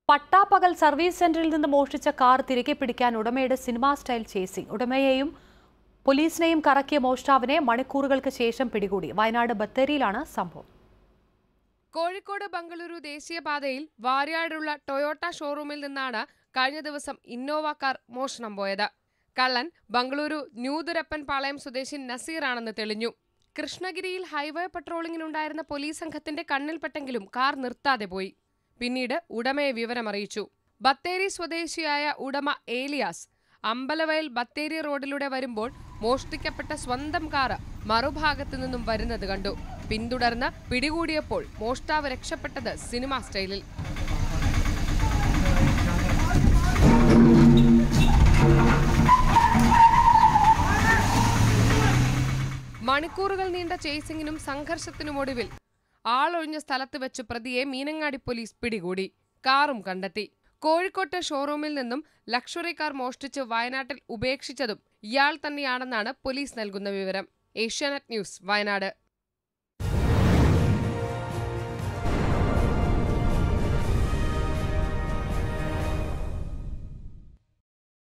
പട്ടാപ്പകൽ സർവീസ് സെന്ററിൽ നിന്ന് മോഷ്ടിച്ച കാർ തിരികെ പിടിക്കാൻ ഉടമയുടെ സിനിമാ സ്റ്റൈൽ ചേസിംഗ് ഉടമയെയും പോലീസിനെയും കറക്കിയ മോഷ്ടാവിനെ മണിക്കൂറുകൾക്ക് ശേഷം പിടികൂടി വയനാട് ബത്തേരിയിലാണ് സംഭവം കോഴിക്കോട് ബംഗളൂരു ദേശീയപാതയിൽ വാര്യാടുള്ള ടൊയോട്ട ഷോറൂമിൽ നിന്നാണ് കഴിഞ്ഞ ദിവസം ഇന്നോവ കാർ മോഷണം പോയത് കള്ളൻ ബംഗളൂരു ന്യൂതുരപ്പൻ പാളയം സ്വദേശി നസീറാണെന്ന് തെളിഞ്ഞു കൃഷ്ണഗിരിയിൽ ഹൈവേ പട്രോളിംഗിനുണ്ടായിരുന്ന പോലീസ് സംഘത്തിന്റെ കണ്ണിൽപ്പെട്ടെങ്കിലും കാർ നിർത്താതെ പോയി പിന്നീട് ഉടമയെ വിവരമറിയിച്ചു ബത്തേരി സ്വദേശിയായ ഉടമ ഏലിയാസ് അമ്പലവയൽ ബത്തേരി റോഡിലൂടെ വരുമ്പോൾ മോഷ്ടിക്കപ്പെട്ട സ്വന്തം കാറ് മറുഭാഗത്തു നിന്നും വരുന്നത് കണ്ടു പിന്തുടർന്ന് പിടികൂടിയപ്പോൾ മോഷ്ടാവ് രക്ഷപ്പെട്ടത് സിനിമാ സ്റ്റൈലിൽ മണിക്കൂറുകൾ നീണ്ട ചേസിംഗിനും സംഘർഷത്തിനുമൊടുവിൽ ആളൊഴിഞ്ഞ സ്ഥലത്ത് വെച്ച് പ്രതിയെ മീനങ്ങാടി പോലീസ് പിടികൂടി കാറും കണ്ടെത്തി കോഴിക്കോട്ടെ ഷോറൂമിൽ നിന്നും ലക്ഷറി കാർ മോഷ്ടിച്ച് വയനാട്ടിൽ ഉപേക്ഷിച്ചതും ഇയാൾ തന്നെയാണെന്നാണ് പോലീസ് നൽകുന്ന വിവരം ഏഷ്യാനെറ്റ് ന്യൂസ് വയനാട്